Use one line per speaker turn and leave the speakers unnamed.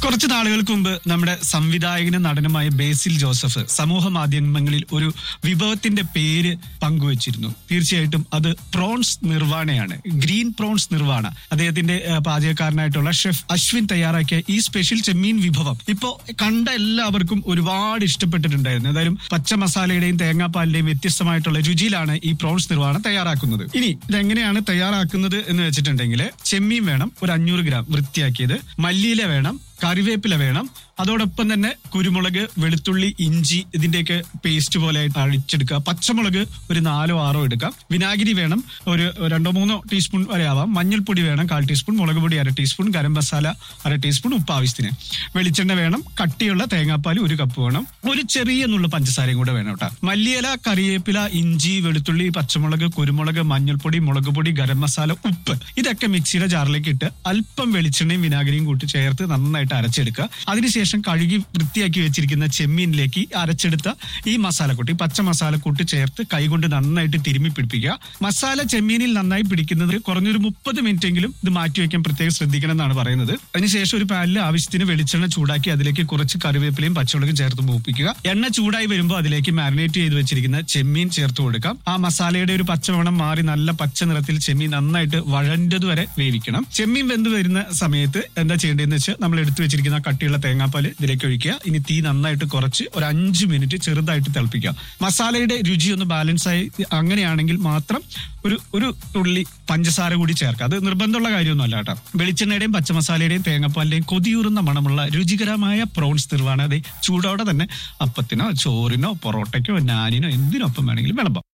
കുറച്ച് നാളുകൾക്ക് മുമ്പ് നമ്മുടെ സംവിധായകനും നടനുമായ ബേസിൽ ജോസഫ് സമൂഹ മാധ്യമങ്ങളിൽ ഒരു വിഭവത്തിന്റെ പേര് പങ്കുവച്ചിരുന്നു തീർച്ചയായിട്ടും അത് പ്രോൺസ് നിർവാണയാണ് ഗ്രീൻ പ്രോൺസ് നിർവാണ അദ്ദേഹത്തിന്റെ ഏഹ്, പാചകക്കാരനായിട്ടുള്ള ഷെഫ് അശ്വിൻ തയ്യാറാക്കിയ ഈ സ്പെഷ്യൽ ചെമ്മീൻ വിഭവം ഇപ്പോ കണ്ട എല്ലാവർക്കും ഒരുപാട് ഇഷ്ടപ്പെട്ടിട്ടുണ്ടായിരുന്നു ഏതായാലും പച്ച മസാലയുടെയും തേങ്ങാപ്പാലിന്റെയും വ്യത്യസ്തമായിട്ടുള്ള രുചിയിലാണ് ഈ പ്രോൺസ് നിർവാണം തയ്യാറാക്കുന്നത് ഇനി ഇതെങ്ങനെയാണ് തയ്യാറാക്കുന്നത് എന്ന് വെച്ചിട്ടുണ്ടെങ്കിൽ ചെമ്മീൻ വേണം ഒരു അഞ്ഞൂറ് ഗ്രാം വൃത്തിയാക്കിയത് മല്ലിയില വേണം കറിവേപ്പില വേണം അതോടൊപ്പം തന്നെ കുരുമുളക് വെളുത്തുള്ളി ഇഞ്ചി ഇതിന്റെയൊക്കെ പേസ്റ്റ് പോലെ അഴിച്ചെടുക്കുക പച്ചമുളക് ഒരു നാലോ ആറോ എടുക്കാം വിനാഗിരി വേണം ഒരു രണ്ടോ മൂന്നോ ടീസ്പൂൺ വരെ ആവാം മഞ്ഞൾപ്പൊടി വേണം കാൽ ടീസ്പൂൺ മുളക് പൊടി അര ടീസ്പൂൺ ഗരം മസാല അര ടീസ്പൂൺ ഉപ്പ് ആവശ്യത്തിന് വെളിച്ചെണ്ണ വേണം കട്ടിയുള്ള തേങ്ങാപ്പാൽ ഒരു കപ്പ് വേണം ഒരു ചെറിയ നുള്ള പഞ്ചസാരയും കൂടെ വേണം കേട്ടോ മല്ലിയില കറിവേപ്പില ഇഞ്ചി വെളുത്തുള്ളി പച്ചമുളക് കുരുമുളക് മഞ്ഞൾപ്പൊടി മുളക് പൊടി ഗരം മസാല ഉപ്പ് ഇതൊക്കെ മിക്സിയുടെ ജാറിലേക്ക് ഇട്ട് അല്പം വെളിച്ചെണ്ണയും വിനാഗിരിയും കൂട്ടി ചേർത്ത് നന്നായിട്ട് അരച്ചെടുക്കുക അതിനുശേഷം കഴുകി വൃത്തിയാക്കി വെച്ചിരിക്കുന്ന ചെമ്മീനിലേക്ക് ഈ അരച്ചെടുത്ത ഈ മസാലക്കൂട്ടി പച്ച മസാലക്കൂട്ടി ചേർത്ത് കൈകൊണ്ട് നന്നായിട്ട് തിരുമ്മി പിടിപ്പിക്കുക മസാല ചെമ്മീനിൽ നന്നായി പിടിക്കുന്നത് കുറഞ്ഞൊരു മുപ്പത് മിനിറ്റ് എങ്കിലും ഇത് മാറ്റി വെക്കാൻ പ്രത്യേകം ശ്രദ്ധിക്കണം എന്നാണ് പറയുന്നത് അതിനുശേഷം ഒരു പാനിൽ ആവശ്യത്തിന് വെളിച്ചെണ്ണ ചൂടാക്കി അതിലേക്ക് കുറച്ച് കറിവേപ്പിലയും പച്ചമുളകും ചേർത്ത് മൂപ്പിക്കുക എണ്ണ ചൂടായി വരുമ്പോൾ അതിലേക്ക് മാരിനേറ്റ് ചെയ്ത് വെച്ചിരിക്കുന്ന ചെമ്മീൻ ചേർത്ത് കൊടുക്കാം ആ മസാലയുടെ ഒരു പച്ചമണം മാറി നല്ല പച്ച നിറത്തിൽ ചെമ്മീൻ നന്നായിട്ട് വഴണ്ടത് വരെ വേവിക്കണം ചെമ്മീൻ വെന്ത് വരുന്ന സമയത്ത് എന്താ ചെയ്യേണ്ടതെന്ന് വെച്ചാൽ നമ്മൾ എടുത്തു വെച്ചിരിക്കുന്ന കട്ടിയുള്ള തേങ്ങാപ്പാല് ഇതിലേക്ക് ഒഴിക്കുക ഇനി തീ നന്നായിട്ട് കുറച്ച് ഒരു അഞ്ച് മിനിറ്റ് ചെറുതായിട്ട് തിളപ്പിക്കുക മസാലയുടെ രുചി ഒന്ന് ബാലൻസ് ആയി അങ്ങനെയാണെങ്കിൽ മാത്രം ഒരു ഒരു തുള്ളി പഞ്ചസാര കൂടി ചേർക്കുക അത് നിർബന്ധമുള്ള കാര്യമൊന്നും അല്ല കേട്ടോ വെളിച്ചെണ്ണയുടെയും പച്ചമസാലയുടെയും തേങ്ങാപ്പാലിന്റെയും കൊതിയൂറുന്ന മണമുള്ള രുചികരമായ പ്രോൺസ് നിർവാണ് അതെ ചൂടോടെ തന്നെ അപ്പത്തിനോ ചോറിനോ പൊറോട്ടയ്ക്കോ നാനിനോ എന്തിനൊപ്പം വേണമെങ്കിലും വിളമ്പാം